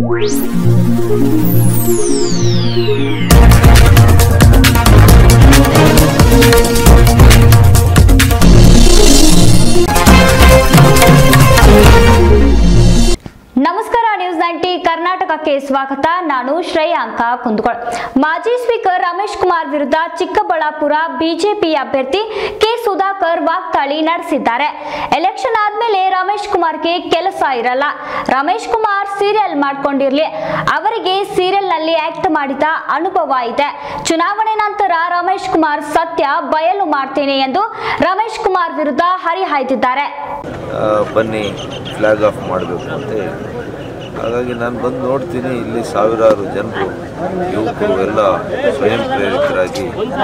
ನಮಸ್ಕಾರ news ninety ಕರ್ನಾಟಕಕ್ಕೆ ಸ್ವಾಗತ ನಾನು ಶ್ರೇಯಾಂಕ ಕುಂದಗೋಳ್ ಮಾಜಿ ಸ್ಪೀಕರ್ ರಮೇಶ್ ಕುಮಾರ್ ವಿರುದ್ಧ ಚಿಕ್ಕಬಳ್ಳಾಪುರ ಬಿಜೆಪಿ ಅಭ್ಯರ್ಥಿ ಕೆ ಸುಧಾಕರ್ ವಾಗ್ದಾಳಿ ನಡೆಸಿದ್ದಾರೆ ಎಲೆಕ್ಷನ್ ಆದ್ಮೇಲೆ ರಮೇಶ್ ಕುಮಾರ್ಗೆ ಕೆಲಸ ಇರಲ್ಲ ರಮೇಶ್ ಕುಮಾರ್ ಸೀರಿಯಲ್ ಮಾಡ್ಕೊಂಡಿರ್ಲಿ ಅವರಿಗೆ ಸೀರಿಯಲ್ ನಲ್ಲಿ ಆಕ್ಟ್ ಮಾಡಿದ ಅನುಭವ ಇದೆ ಚುನಾವಣೆ ನಂತರ ರಮೇಶ್ ಕುಮಾರ್ ಸತ್ಯ ಬಯಲು ಮಾಡ್ತೇನೆ ಎಂದು ರಮೇಶ್ ಕುಮಾರ್ ವಿರುದ್ಧ ಹರಿಹಾಯ್ದಿದ್ದಾರೆ ಆ, ಬನ್ನಿ ಫ್ಲ್ಯಾಗ್ ಆಫ್ ಮಾಡಬೇಕು ಅಂತ ಹೇಳಿ ಹಾಗಾಗಿ ನಾನು ಬಂದು ನೋಡ್ತೀನಿ ಇಲ್ಲಿ ಸಾವಿರಾರು ಜನರು ಯುವಕರು ಎಲ್ಲ ಸ್ವಯಂ ಪ್ರೇರಿತರಾಗಿ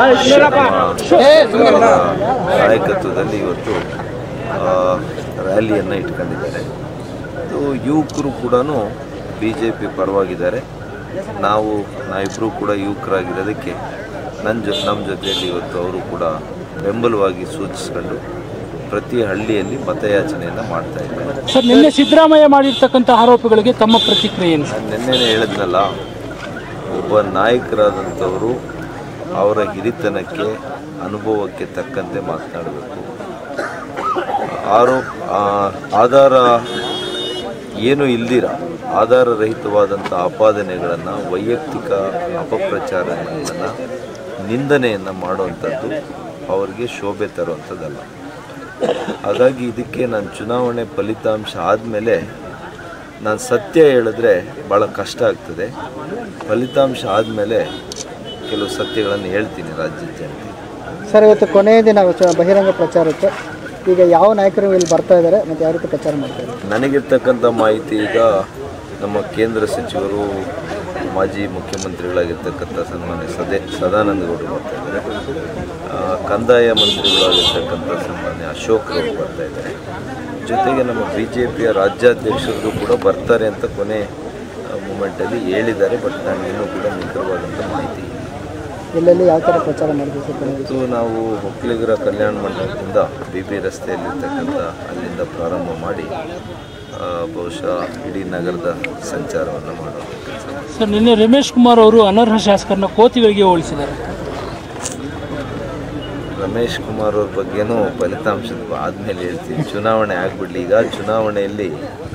ನಮ್ಮ ಅವರ ನಾಯಕತ್ವದಲ್ಲಿ ಇವತ್ತು ರ್ಯಾಲಿಯನ್ನು ಇಟ್ಕೊಂಡಿದ್ದಾರೆ ಇದು ಯುವಕರು ಕೂಡ ಬಿ ಜೆ ಪಿ ಪರವಾಗಿದ್ದಾರೆ ನಾವು ನಾವಿಬ್ಬರು ಕೂಡ ಯುವಕರಾಗಿರೋದಕ್ಕೆ ನನ್ನ ಜೊ ನಮ್ಮ ಜೊತೆಯಲ್ಲಿ ಇವತ್ತು ಅವರು ಕೂಡ ಬೆಂಬಲವಾಗಿ ಸೂಚಿಸ್ಕೊಂಡು ಪ್ರತಿ ಹಳ್ಳಿಯಲ್ಲಿ ಮತಯಾಚನೆಯನ್ನು ಮಾಡ್ತಾ ಇದ್ದಾರೆ ಸರ್ ನಿನ್ನೆ ಸಿದ್ದರಾಮಯ್ಯ ಮಾಡಿರ್ತಕ್ಕಂಥ ಆರೋಪಗಳಿಗೆ ತಮ್ಮ ಪ್ರತಿಕ್ರಿಯೆ ಏನು ಸರ್ ನಾನು ನಿನ್ನೆನೇ ಹೇಳಿದ್ನಲ್ಲ ಒಬ್ಬ ನಾಯಕರಾದಂಥವರು ಅವರ ಹಿರಿತನಕ್ಕೆ ಅನುಭವಕ್ಕೆ ತಕ್ಕಂತೆ ಮಾತನಾಡಬೇಕು ಆರೋಪ ಆ- ಆಧಾರ ಏನು ಇಲ್ದಿರ ಆಧಾರರಹಿತವಾದಂಥ ಆಪಾದನೆಗಳನ್ನು ವೈಯಕ್ತಿಕ ಅಪಪ್ರಚಾರಗಳನ್ನು ನಿಂದನೆಯನ್ನು ಮಾಡುವಂಥದ್ದು ಅವರಿಗೆ ಶೋಭೆ ತರುವಂಥದ್ದಲ್ಲ ಹಾಗಾಗಿ ಇದಕ್ಕೆ ನಾನು ಚುನಾವಣೆ ಫಲಿತಾಂಶ ಆದಮೇಲೆ ನಾನು ಸತ್ಯ ಹೇಳಿದ್ರೆ ಭಾಳ ಕಷ್ಟ ಆಗ್ತದೆ ಫಲಿತಾಂಶ ಆದಮೇಲೆ ಕೆಲವು ಸತ್ಯಗಳನ್ನು ಹೇಳ್ತೀನಿ ರಾಜ್ಯದ ಜನತೆ ಸರ್ ಇವತ್ತು ಕೊನೆಯ ದಿನ ಚ- ಬಹಿರಂಗ ಪ್ರಚಾರಕ್ಕೆ ಈಗ ಯಾವ ನಾಯಕರು ಇಲ್ಲಿ ಬರ್ತಾ ಇದ್ದಾರೆ ಮತ್ತು ಯಾವ ರೀತಿ ಪ್ರಚಾರ ಮಾಡ್ತಾ ಇದ್ದಾರೆ ನನಗಿರ್ತಕ್ಕಂಥ ಮಾಹಿತಿ ಈಗ ನಮ್ಮ ಕೇಂದ್ರ ಸಚಿವರು ಮಾಜಿ ಮುಖ್ಯಮಂತ್ರಿಗಳಾಗಿರ್ತಕ್ಕಂಥ ಸನ್ಮಾನ್ಯ ಸದೇ ಸದಾನಂದ ಗೌಡರು ಬರ್ತಾ ಇದ್ದಾರೆ ಆ, ಕಂದಾಯ ಮಂತ್ರಿಗಳಾಗಿರ್ತಕ್ಕಂಥ ಸನ್ಮಾನ್ಯ ಅಶೋಕ್ ಅವರು ಬರ್ತಾ ಇದ್ದಾರೆ ಜೊತೆಗೆ ನಮ್ಮ ಬಿ ಜೆ ಪಿಯ ರಾಜ್ಯಾಧ್ಯಕ್ಷರು ಕೂಡ ಬರ್ತಾರೆ ಅಂತ ಕೊನೆ ಮೂಮೆಂಟಲ್ಲಿ ಹೇಳಿದ್ದಾರೆ ಬಟ್ ನನಗೆ ಇನ್ನೂ ಕೂಡ ನಿಖರವಾದಂಥ ಮಾಹಿತಿ ಇಲ್ಲ ಎಲ್ಲೆಲ್ಲಿ ಯಾವ ಥರ ಪ್ರಚಾರ ಮಾಡಿದ್ವಿ ಸರ್ ಕೊನೆಯ ದಿವಸ? ಇವತ್ತು ನಾವು ಒಕ್ಕಲಿಗರ ಕಲ್ಯಾಣ ಮಂಟಪದಿಂದ ಬಿ ಬಿ ರಸ್ತೆಯಲ್ಲಿರ್ತಕ್ಕಂಥ ಅಲ್ಲಿಂದ ಪ್ರಾರಂಭ ಮಾಡಿ ಆ, ಬಹುಶಃ ಇಡೀ ನಗರದ ಸಂಚಾರವನ್ನು ಮಾಡುವಂಥ ಕೆಲಸ ಮಾಡ್ತೀವಿ. ಸರ್ ನಿನ್ನೆ ರಮೇಶ್ ಕುಮಾರ್ ಅವರು ಅನರ್ಹ ಶಾಸಕರನ್ನ ಕೋತಿಗಳಿಗೆ ಹೋಲಿಸಿದ್ದಾರೆ ರಮೇಶ್ ಕುಮಾರ್ ಅವ್ರ ಬಗ್ಗೆನೂ ಫಲಿತಾಂಶದ ಆದಮೇಲೆ ಹೇಳ್ತೀನಿ ಚುನಾವಣೆ ಆಗಿಬಿಡ್ಲಿ ಈಗ ಚುನಾವಣೆಯಲ್ಲಿ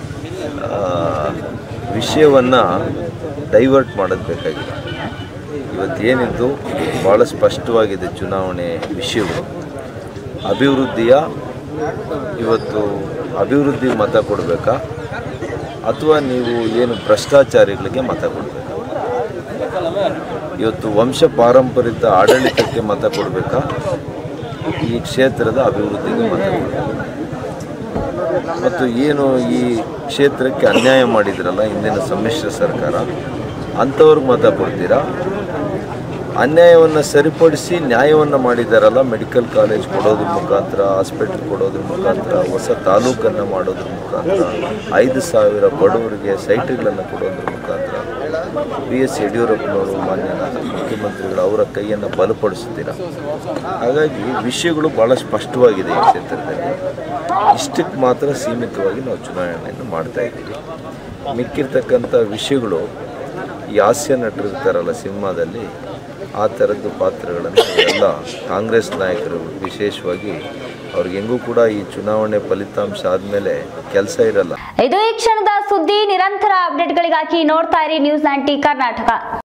ವಿಷಯವನ್ನು ಡೈವರ್ಟ್ ಮಾಡೋದು ಬೇಕಾಗಿಲ್ಲ ಇವತ್ತೇನಿದ್ದು ಭಾಳ ಸ್ಪಷ್ಟವಾಗಿದೆ ಚುನಾವಣೆ ವಿಷಯಗಳು ಅಭಿವೃದ್ಧಿಯ ಇವತ್ತು ಅಭಿವೃದ್ಧಿ ಮತ ಕೊಡಬೇಕಾ ಅಥವಾ ನೀವು ಏನು ಭ್ರಷ್ಟಾಚಾರಿಗಳಿಗೆ ಮತ ಕೊಡಬೇಕಾ ಇವತ್ತು ವಂಶ ಪಾರಂಪರಿಕ ಆಡಳಿತಕ್ಕೆ ಮತ ಕೊಡಬೇಕಾ ಈ ಕ್ಷೇತ್ರದ ಅಭಿವೃದ್ಧಿಗೆ ಮತ ಕೊಡಬೇಕಾ ಮತ್ತು ಏನು ಈ ಕ್ಷೇತ್ರಕ್ಕೆ ಅನ್ಯಾಯ ಮಾಡಿದ್ರಲ್ಲ ಹಿಂದಿನ ಸಮ್ಮಿಶ್ರ ಸರ್ಕಾರ ಅಂಥವ್ರಿಗೆ ಮತ ಕೊಡ್ತೀರಾ ಅನ್ಯಾಯವನ್ನು ಸರಿಪಡಿಸಿ ನ್ಯಾಯವನ್ನು ಮಾಡಿದಾರಲ್ಲ ಮೆಡಿಕಲ್ ಕಾಲೇಜ್ ಕೊಡೋದ್ರ ಮುಖಾಂತರ ಹಾಸ್ಪಿಟ್ಲ್ ಕೊಡೋದ್ರ ಮುಖಾಂತರ ಹೊಸ ತಾಲೂಕನ್ನು ಮಾಡೋದ್ರ ಮುಖಾಂತರ ಐದು ಸಾವಿರ ಬಡವರಿಗೆ ಸೈಟ್ಗಳನ್ನು ಕೊಡೋದ್ರ ಮುಖಾಂತರ ಬಿ ಎಸ್ ಯಡಿಯೂರಪ್ಪನವರು ಮಾನ್ಯ ಮುಖ್ಯಮಂತ್ರಿಗಳು ಅವರ ಕೈಯನ್ನು ಬಲಪಡಿಸ್ತೀರ ಹಾಗಾಗಿ ವಿಷಯಗಳು ಭಾಳ ಸ್ಪಷ್ಟವಾಗಿದೆ ಈ ಕ್ಷೇತ್ರದಲ್ಲಿ ಇಷ್ಟಕ್ಕೆ ಮಾತ್ರ ಸೀಮಿತವಾಗಿ ನಾವು ಚುನಾವಣೆಯನ್ನು ಮಾಡ್ತಾ ಇದ್ದೀವಿ ಮಿಕ್ಕಿರ್ತಕ್ಕಂಥ ವಿಷಯಗಳು ಈ ಹಾಸ್ಯ ನಟರಿರ್ತಾರಲ್ಲ ಸಿನಿಮಾದಲ್ಲಿ ಆ ಥರದ್ದು ಪಾತ್ರಗಳನ್ನು ಎಲ್ಲ ಕಾಂಗ್ರೆಸ್ ನಾಯಕರು ವಿಶೇಷವಾಗಿ ಅವ್ರಿಗೆ ಹೆಂಗೂ ಕೂಡ ಈ ಚುನಾವಣೆ ಫಲಿತಾಂಶ ಆದಮೇಲೆ ಕೆಲಸ ಇರಲ್ಲ ಇದು ಈ ಕ್ಷಣದ ಸುದ್ದಿ ನಿರಂತರ ಅಪ್ಡೇಟ್ಗಳಿಗಾಗಿ ನೋಡ್ತಾ ಇರಿ ನ್ಯೂಸ್ ನೈಂಟಿ ಕರ್ನಾಟಕ